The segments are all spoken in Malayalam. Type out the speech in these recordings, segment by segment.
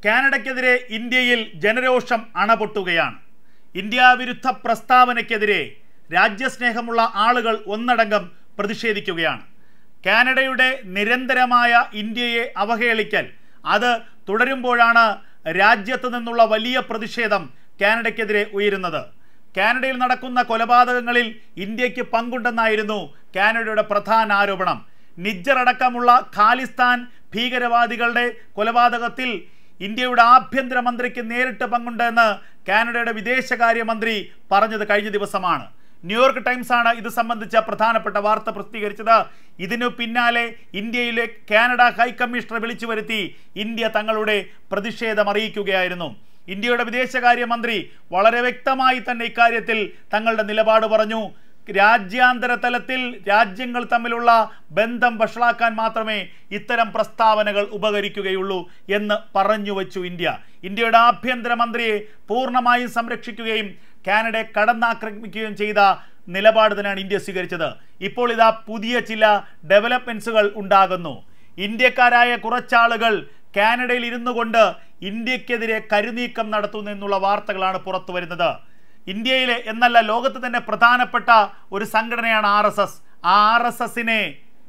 കാനഡയ്ക്കെതിരെ ഇന്ത്യയിൽ ജനരോഷം അണപൊട്ടുകയാണ് ഇന്ത്യ വിരുദ്ധ പ്രസ്താവനയ്ക്കെതിരെ രാജ്യസ്നേഹമുള്ള ആളുകൾ ഒന്നടങ്കം പ്രതിഷേധിക്കുകയാണ് കാനഡയുടെ നിരന്തരമായ ഇന്ത്യയെ അവഹേളിക്കൽ അത് തുടരുമ്പോഴാണ് രാജ്യത്ത് നിന്നുള്ള വലിയ പ്രതിഷേധം കാനഡയ്ക്കെതിരെ ഉയരുന്നത് കാനഡയിൽ നടക്കുന്ന കൊലപാതകങ്ങളിൽ ഇന്ത്യക്ക് പങ്കുണ്ടെന്നായിരുന്നു കാനഡയുടെ പ്രധാന ആരോപണം നിജ്ജർ അടക്കമുള്ള ഖാലിസ്ഥാൻ ഭീകരവാദികളുടെ കൊലപാതകത്തിൽ ഇന്ത്യയുടെ ആഭ്യന്തരമന്ത്രിക്ക് നേരിട്ട് പങ്കുണ്ടെന്ന് കാനഡയുടെ വിദേശകാര്യമന്ത്രി പറഞ്ഞത് കഴിഞ്ഞ ദിവസമാണ് ന്യൂയോർക്ക് ടൈംസ് ആണ് ഇത് സംബന്ധിച്ച പ്രധാനപ്പെട്ട വാർത്ത പ്രസിദ്ധീകരിച്ചത് ഇതിനു പിന്നാലെ ഇന്ത്യയിലെ കാനഡ ഹൈക്കമ്മീഷണർ വിളിച്ചു വരുത്തി ഇന്ത്യ തങ്ങളുടെ പ്രതിഷേധം അറിയിക്കുകയായിരുന്നു ഇന്ത്യയുടെ വിദേശകാര്യമന്ത്രി വളരെ വ്യക്തമായി തന്നെ ഇക്കാര്യത്തിൽ തങ്ങളുടെ നിലപാട് പറഞ്ഞു രാജ്യാന്തര തലത്തിൽ രാജ്യങ്ങൾ തമ്മിലുള്ള ബന്ധം വഷളാക്കാൻ മാത്രമേ ഇത്തരം പ്രസ്താവനകൾ ഉപകരിക്കുകയുള്ളൂ എന്ന് പറഞ്ഞു വച്ചു ഇന്ത്യ ഇന്ത്യയുടെ ആഭ്യന്തരമന്ത്രിയെ പൂർണ്ണമായും സംരക്ഷിക്കുകയും കാനഡയെ കടന്നാക്രമിക്കുകയും ചെയ്ത നിലപാട് തന്നെയാണ് ഇന്ത്യ സ്വീകരിച്ചത് ഇപ്പോൾ ഇതാ പുതിയ ചില ഡെവലപ്മെന്റ്സുകൾ ഉണ്ടാകുന്നു ഇന്ത്യക്കാരായ കുറച്ചാളുകൾ കാനഡയിൽ ഇരുന്നു കൊണ്ട് ഇന്ത്യക്കെതിരെ കരുനീക്കം നടത്തുന്നു എന്നുള്ള വാർത്തകളാണ് പുറത്തു വരുന്നത് ഇന്ത്യയിലെ എന്നല്ല ലോകത്ത് തന്നെ പ്രധാനപ്പെട്ട ഒരു സംഘടനയാണ് ആർ എസ് എസ് ആ ആർ എസ് എസിനെ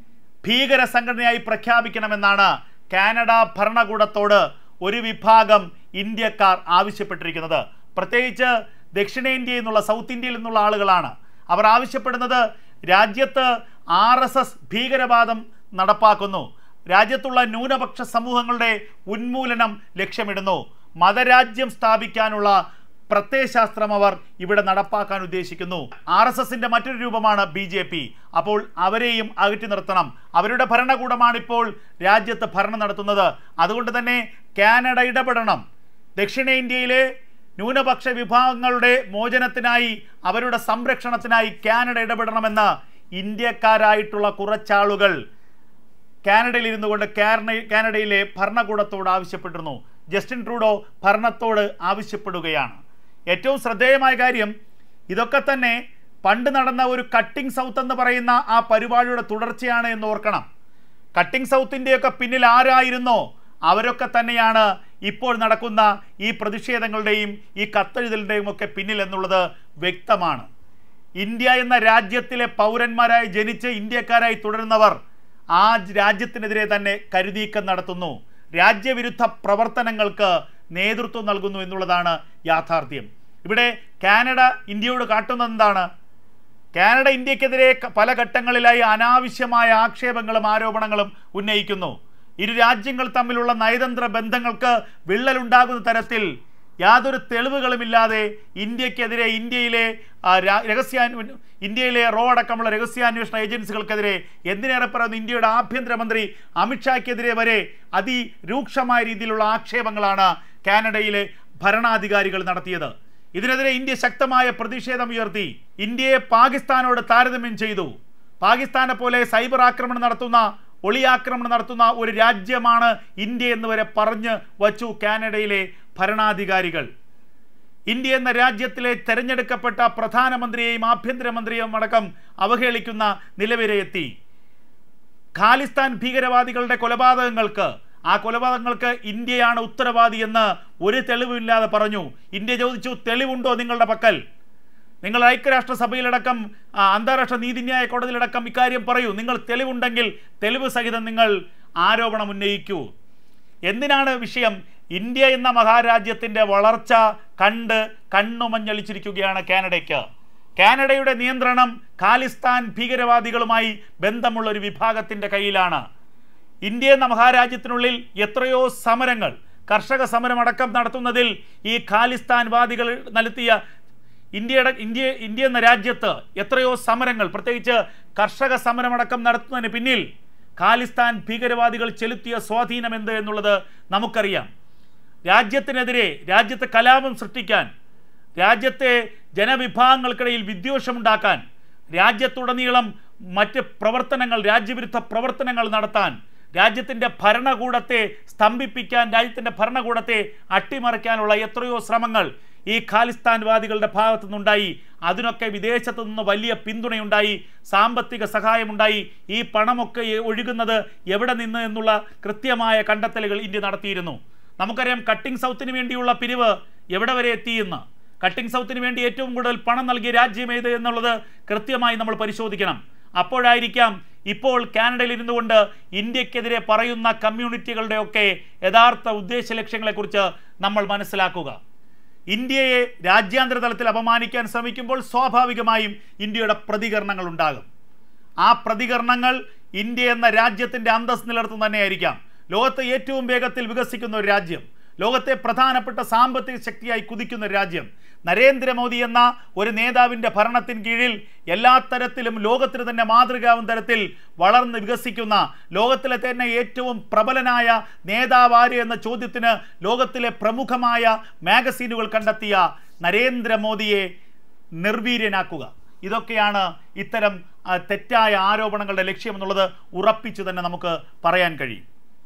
ഭീകര സംഘടനയായി പ്രഖ്യാപിക്കണമെന്നാണ് കാനഡ ഭരണകൂടത്തോട് ഒരു വിഭാഗം ഇന്ത്യക്കാർ ആവശ്യപ്പെട്ടിരിക്കുന്നത് പ്രത്യേകിച്ച് ദക്ഷിണേന്ത്യയിൽ നിന്നുള്ള സൗത്ത് ഇന്ത്യയിൽ നിന്നുള്ള ആളുകളാണ് അവർ ആവശ്യപ്പെടുന്നത് രാജ്യത്ത് ആർ എസ് എസ് ഭീകരവാദം നടപ്പാക്കുന്നു രാജ്യത്തുള്ള ന്യൂനപക്ഷ സമൂഹങ്ങളുടെ ഉന്മൂലനം ലക്ഷ്യമിടുന്നു മതരാജ്യം സ്ഥാപിക്കാനുള്ള പ്രത്യയശാസ്ത്രം അവർ ഇവിടെ നടപ്പാക്കാൻ ഉദ്ദേശിക്കുന്നു ആർ എസ് എസിന്റെ മറ്റൊരു രൂപമാണ് ബി ജെ പി അപ്പോൾ അവരെയും അകറ്റി നിർത്തണം അവരുടെ ഭരണകൂടമാണ് ഇപ്പോൾ രാജ്യത്ത് ഭരണം നടത്തുന്നത് അതുകൊണ്ട് തന്നെ കാനഡ ഇടപെടണം ദക്ഷിണേന്ത്യയിലെ ന്യൂനപക്ഷ വിഭാഗങ്ങളുടെ മോചനത്തിനായി അവരുടെ സംരക്ഷണത്തിനായി കാനഡ ഇടപെടണമെന്ന് ഇന്ത്യക്കാരായിട്ടുള്ള കുറച്ചാളുകൾ കാനഡയിൽ ഇരുന്നു കൊണ്ട് കാനഡ കാനഡയിലെ ഭരണകൂടത്തോട് ആവശ്യപ്പെട്ടിരുന്നു ജസ്റ്റിൻ ട്രൂഡോ ഭരണത്തോട് ആവശ്യപ്പെടുകയാണ് ഏറ്റവും ശ്രദ്ധേയമായ കാര്യം ഇതൊക്കെ തന്നെ പണ്ട് നടന്ന ഒരു കട്ടിംഗ് സൗത്ത് എന്ന് പറയുന്ന ആ പരിപാടിയുടെ തുടർച്ചയാണ് എന്ന് ഓർക്കണം കട്ടിംഗ് സൗത്തിൻ്റെയൊക്കെ പിന്നിൽ ആരായിരുന്നോ അവരൊക്കെ തന്നെയാണ് ഇപ്പോൾ നടക്കുന്ന ഈ പ്രതിഷേധങ്ങളുടെയും ഈ കത്തെഴുതലിൻ്റെയും ഒക്കെ പിന്നിൽ എന്നുള്ളത് വ്യക്തമാണ് ഇന്ത്യ എന്ന രാജ്യത്തിലെ പൗരന്മാരായി ജനിച്ച് ഇന്ത്യക്കാരായി തുടരുന്നവർ ആ രാജ്യത്തിനെതിരെ തന്നെ കരുനീക്കം നടത്തുന്നു രാജ്യവിരുദ്ധ പ്രവർത്തനങ്ങൾക്ക് നേതൃത്വം നൽകുന്നു എന്നുള്ളതാണ് യാഥാർത്ഥ്യം ഇവിടെ കാനഡ ഇന്ത്യയോട് കാട്ടുന്നത് എന്താണ് കാനഡ ഇന്ത്യക്കെതിരെ ക- പല ഘട്ടങ്ങളിലായി അനാവശ്യമായ ആക്ഷേപങ്ങളും ആരോപണങ്ങളും ഉന്നയിക്കുന്നു ഇരു രാജ്യങ്ങൾ തമ്മിലുള്ള നയതന്ത്ര ബന്ധങ്ങൾക്ക് വിള്ളലുണ്ടാകുന്ന തരത്തിൽ യാതൊരു തെളിവുകളുമില്ലാതെ ഇന്ത്യക്കെതിരെ ഇന്ത്യയിലെ ആ, രാ- രഹസ്യാന്വ ഇന്ത്യയിലെ റോ അടക്കമുള്ള രഹസ്യാന്വേഷണ ഏജൻസികൾക്കെതിരെ എന്തിനേറെ പറയുന്നു ഇന്ത്യയുടെ ആഭ്യന്തരമന്ത്രി അമിത്ഷായ്ക്കെതിരെ വരെ അതിരൂക്ഷമായ രീതിയിലുള്ള ആക്ഷേപങ്ങളാണ് കാനഡയിലെ ഭരണാധികാരികൾ നടത്തിയത് ഇതിനെതിരെ ഇന്ത്യ ശക്തമായ പ്രതിഷേധം ഉയർത്തി ഇന്ത്യയെ പാകിസ്ഥാനോട് താരതമ്യം ചെയ്തു പാകിസ്ഥാനെ പോലെ സൈബർ ആക്രമണം നടത്തുന്ന ഒളിയാക്രമണം നടത്തുന്ന ഒരു രാജ്യമാണ് ഇന്ത്യ എന്ന് വരെ പറഞ്ഞു വച്ചു കാനഡയിലെ ഭരണാധികാരികൾ ഇന്ത്യ എന്ന രാജ്യത്തിലെ തെരഞ്ഞെടുക്കപ്പെട്ട പ്രധാനമന്ത്രിയെയും ആഭ്യന്തരമന്ത്രിയെയും അടക്കം അവഹേളിക്കുന്ന നിലവരെ എത്തി ഖാലിസ്ഥാൻ ഭീകരവാദികളുടെ കൊലപാതകങ്ങൾക്ക് ആ കൊലപാതകങ്ങൾക്ക് ഇന്ത്യയാണ് ഉത്തരവാദി എന്ന് ഒരു തെളിവുമില്ലാതെ പറഞ്ഞു ഇന്ത്യ ചോദിച്ചു തെളിവുണ്ടോ നിങ്ങളുടെ പക്കൽ നിങ്ങൾ ഐക്യരാഷ്ട്രസഭയിലടക്കം ആ, അന്താരാഷ്ട്ര നീതിന്യായ കോടതിയിലടക്കം ഇക്കാര്യം പറയൂ നിങ്ങൾ തെളിവുണ്ടെങ്കിൽ തെളിവ് സഹിതം നിങ്ങൾ ആരോപണം ഉന്നയിക്കൂ എന്തിനാണ് വിഷയം ഇന്ത്യ എന്ന മഹാരാജ്യത്തിൻ്റെ വളർച്ച കണ്ട് കണ്ണുമഞ്ഞളിച്ചിരിക്കുകയാണ് കാനഡയ്ക്ക് കാനഡയുടെ നിയന്ത്രണം ഖാലിസ്ഥാൻ ഭീകരവാദികളുമായി ബന്ധമുള്ള ഒരു വിഭാഗത്തിൻ്റെ കയ്യിലാണ് ഇന്ത്യ എന്ന മഹാരാജ്യത്തിനുള്ളിൽ എത്രയോ സമരങ്ങൾ കർഷക സമരമടക്കം നടത്തുന്നതിൽ ഈ ഖാലിസ്ഥാൻവാദികൾ നടത്തിയ ഇന്ത്യയുടെ ഇന്ത്യ ഇന്ത്യ എന്ന രാജ്യത്ത് എത്രയോ സമരങ്ങൾ പ്രത്യേകിച്ച് കർഷക സമരമടക്കം നടത്തുന്നതിന് പിന്നിൽ ഖാലിസ്ഥാൻ ഭീകരവാദികൾ ചെലുത്തിയ സ്വാധീനം എന്ത് എന്നുള്ളത് നമുക്കറിയാം രാജ്യത്തിനെതിരെ രാജ്യത്ത് കലാപം സൃഷ്ടിക്കാൻ രാജ്യത്തെ ജനവിഭാഗങ്ങൾക്കിടയിൽ വിദ്വേഷമുണ്ടാക്കാൻ രാജ്യത്തുടനീളം മറ്റ് പ്രവർത്തനങ്ങൾ രാജ്യവിരുദ്ധ പ്രവർത്തനങ്ങൾ നടത്താൻ രാജ്യത്തിൻ്റെ ഭരണകൂടത്തെ സ്തംഭിപ്പിക്കാൻ രാജ്യത്തിൻ്റെ ഭരണകൂടത്തെ അട്ടിമറിക്കാനുള്ള എത്രയോ ശ്രമങ്ങൾ ഈ ഖാലിസ്ഥാൻവാദികളുടെ ഭാഗത്തു നിന്നുണ്ടായി അതിനൊക്കെ വിദേശത്തു നിന്ന് വലിയ പിന്തുണയുണ്ടായി സാമ്പത്തിക സഹായമുണ്ടായി ഈ പണമൊക്കെ ഒഴുകുന്നത് എവിടെ നിന്ന് എന്നുള്ള കൃത്യമായ കണ്ടെത്തലുകൾ ഇന്ത്യ നടത്തിയിരുന്നു നമുക്കറിയാം കട്ടിംഗ് സൗത്തിന് വേണ്ടിയുള്ള പിരിവ് എവിടെ വരെ എത്തിയെന്ന് കട്ടിംഗ് സൗത്തിന് വേണ്ടി ഏറ്റവും കൂടുതൽ പണം നൽകിയ രാജ്യം ഏത് എന്നുള്ളത് കൃത്യമായി നമ്മൾ പരിശോധിക്കണം അപ്പോഴായിരിക്കാം ഇപ്പോൾ കാനഡയിൽ ഇരുന്നു കൊണ്ട് ഇന്ത്യക്കെതിരെ പറയുന്ന കമ്മ്യൂണിറ്റികളുടെയൊക്കെ യഥാർത്ഥ ഉദ്ദേശ ലക്ഷ്യങ്ങളെക്കുറിച്ച് നമ്മൾ മനസ്സിലാക്കുക ഇന്ത്യയെ രാജ്യാന്തര തലത്തിൽ അപമാനിക്കാൻ ശ്രമിക്കുമ്പോൾ സ്വാഭാവികമായും ഇന്ത്യയുടെ പ്രതികരണങ്ങൾ ഉണ്ടാകും ആ പ്രതികരണങ്ങൾ ഇന്ത്യ എന്ന രാജ്യത്തിൻ്റെ അന്തസ് നിലനിർത്തുന്ന തന്നെയായിരിക്കാം ലോകത്തെ ഏറ്റവും വേഗത്തിൽ വികസിക്കുന്ന ഒരു രാജ്യം ലോകത്തെ പ്രധാനപ്പെട്ട സാമ്പത്തിക ശക്തിയായി കുതിക്കുന്ന ഒരു രാജ്യം നരേന്ദ്രമോദി എന്ന ഒരു നേതാവിൻ്റെ ഭരണത്തിന് കീഴിൽ എല്ലാ തരത്തിലും ലോകത്തിന് തന്നെ മാതൃകാവും തരത്തിൽ വളർന്ന് വികസിക്കുന്ന ലോകത്തിലെ തന്നെ ഏറ്റവും പ്രബലനായ നേതാവ് ആര് എന്ന ചോദ്യത്തിന് ലോകത്തിലെ പ്രമുഖമായ മാഗസീനുകൾ കണ്ടെത്തിയ നരേന്ദ്രമോദിയെ നിർവീര്യനാക്കുക ഇതൊക്കെയാണ് ഇത്തരം ആ, തെറ്റായ ആരോപണങ്ങളുടെ ലക്ഷ്യമെന്നുള്ളത് ഉറപ്പിച്ചു തന്നെ നമുക്ക് പറയാൻ കഴിയും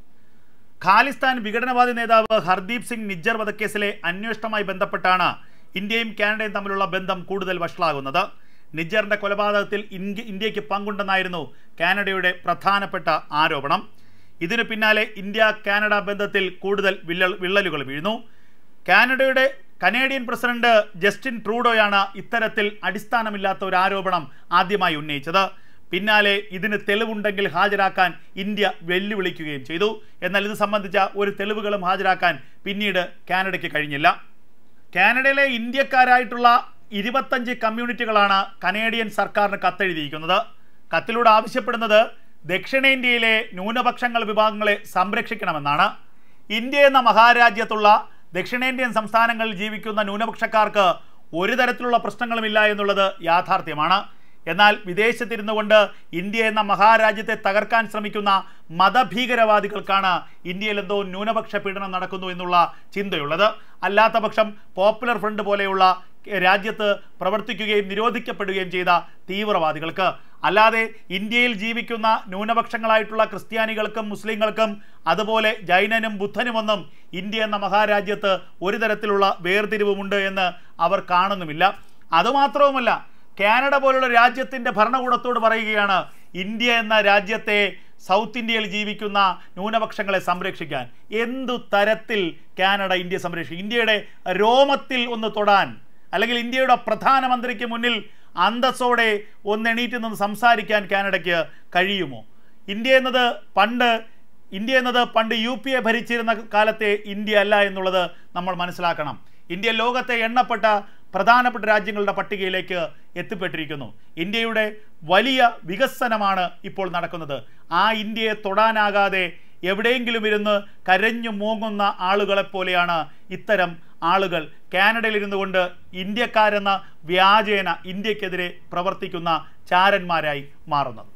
ഖാലിസ്ഥാൻ വിഘടനവാദി നേതാവ് ഹർദീപ് സിംഗ് നിജ്ജർ വധക്കേസിലെ അന്വേഷണവുമായി ബന്ധപ്പെട്ടാണ് ഇന്ത്യയും കാനഡയും തമ്മിലുള്ള ബന്ധം കൂടുതൽ വഷളാകുന്നത് നിജ്ജറിന്റെ കൊലപാതകത്തിൽ ഇന്ത്യ ഇന്ത്യക്ക് പങ്കുണ്ടെന്നായിരുന്നു കാനഡയുടെ പ്രധാനപ്പെട്ട ആരോപണം ഇതിനു പിന്നാലെ ഇന്ത്യ കാനഡ ബന്ധത്തിൽ കൂടുതൽ വിള്ളൽ വിള്ളലുകൾ വീഴുന്നു കാനഡയുടെ കനേഡിയൻ പ്രസിഡന്റ് ജസ്റ്റിൻ ട്രൂഡോയാണ് ഇത്തരത്തിൽ അടിസ്ഥാനമില്ലാത്ത ഒരു ആരോപണം ആദ്യമായി ഉന്നയിച്ചത് പിന്നാലെ ഇതിന് തെളിവുണ്ടെങ്കിൽ ഹാജരാക്കാൻ ഇന്ത്യ വെല്ലുവിളിക്കുകയും ചെയ്തു എന്നാൽ ഇത് സംബന്ധിച്ച ഒരു തെളിവുകളും ഹാജരാക്കാൻ പിന്നീട് കാനഡയ്ക്ക് കഴിഞ്ഞില്ല കാനഡയിലെ ഇന്ത്യക്കാരായിട്ടുള്ള ഇരുപത്തഞ്ച് കമ്മ്യൂണിറ്റികളാണ് കനേഡിയൻ സർക്കാരിന് കത്തെഴുതിയിരിക്കുന്നത് കത്തിലൂടെ ആവശ്യപ്പെടുന്നത് ദക്ഷിണേന്ത്യയിലെ ന്യൂനപക്ഷങ്ങൾ വിഭാഗങ്ങളെ സംരക്ഷിക്കണമെന്നാണ് ഇന്ത്യ എന്ന മഹാരാജ്യത്തുള്ള ദക്ഷിണേന്ത്യൻ സംസ്ഥാനങ്ങളിൽ ജീവിക്കുന്ന ന്യൂനപക്ഷക്കാർക്ക് ഒരു തരത്തിലുള്ള പ്രശ്നങ്ങളുമില്ല എന്നുള്ളത് യാഥാർത്ഥ്യമാണ് എന്നാൽ വിദേശത്തിരുന്നു കൊണ്ട് ഇന്ത്യ എന്ന മഹാരാജ്യത്തെ തകർക്കാൻ ശ്രമിക്കുന്ന മതഭീകരവാദികൾക്കാണ് ഇന്ത്യയിൽ എന്തോ ന്യൂനപക്ഷ പീഡനം നടക്കുന്നു എന്നുള്ള ചിന്തയുള്ളത് അല്ലാത്ത പക്ഷം പോപ്പുലർ ഫ്രണ്ട് പോലെയുള്ള രാജ്യത്ത് പ്രവർത്തിക്കുകയും നിരോധിക്കപ്പെടുകയും ചെയ്ത തീവ്രവാദികൾക്ക് അല്ലാതെ ഇന്ത്യയിൽ ജീവിക്കുന്ന ന്യൂനപക്ഷങ്ങളായിട്ടുള്ള ക്രിസ്ത്യാനികൾക്കും മുസ്ലിങ്ങൾക്കും അതുപോലെ ജൈനനും ബുദ്ധനുമൊന്നും ഇന്ത്യ എന്ന മഹാരാജ്യത്ത് ഒരു തരത്തിലുള്ള വേർതിരിവുമുണ്ട് എന്ന് അവർ കാണുന്നുമില്ല അതുമാത്രവുമല്ല കാനഡ പോലുള്ള രാജ്യത്തിൻ്റെ ഭരണകൂടത്തോട് പറയുകയാണ് ഇന്ത്യ എന്ന രാജ്യത്തെ സൗത്ത് ഇന്ത്യയിൽ ജീവിക്കുന്ന ന്യൂനപക്ഷങ്ങളെ സംരക്ഷിക്കാൻ എന്തു തരത്തിൽ കാനഡ ഇന്ത്യ സംരക്ഷിക്കും ഇന്ത്യയുടെ രോമത്തിൽ ഒന്ന് തൊടാൻ അല്ലെങ്കിൽ ഇന്ത്യയുടെ പ്രധാനമന്ത്രിക്ക് മുന്നിൽ അന്തസ്സോടെ ഒന്ന് എണീറ്റ് നിന്ന് സംസാരിക്കാൻ കാനഡയ്ക്ക് കഴിയുമോ ഇന്ത്യ എന്നത് പണ്ട് ഇന്ത്യ എന്നത് പണ്ട് യു പി എ ഭരിച്ചിരുന്ന കാലത്തെ ഇന്ത്യ അല്ല എന്നുള്ളത് നമ്മൾ മനസ്സിലാക്കണം ഇന്ത്യ ലോകത്തെ എണ്ണപ്പെട്ട പ്രധാനപ്പെട്ട രാജ്യങ്ങളുടെ പട്ടികയിലേക്ക് എത്തിപ്പെട്ടിരിക്കുന്നു ഇന്ത്യയുടെ വലിയ വികസനമാണ് ഇപ്പോൾ നടക്കുന്നത് ആ ഇന്ത്യയെ തൊടാനാകാതെ എവിടെയെങ്കിലും ഇരുന്ന് കരഞ്ഞു മൂങ്ങുന്ന ആളുകളെപ്പോലെയാണ് ഇത്തരം ആളുകൾ കാനഡയിൽ ഇരുന്നു കൊണ്ട് ഇന്ത്യക്കാരെന്ന വ്യാജേന ഇന്ത്യക്കെതിരെ പ്രവർത്തിക്കുന്ന ചാരന്മാരായി മാറുന്നത്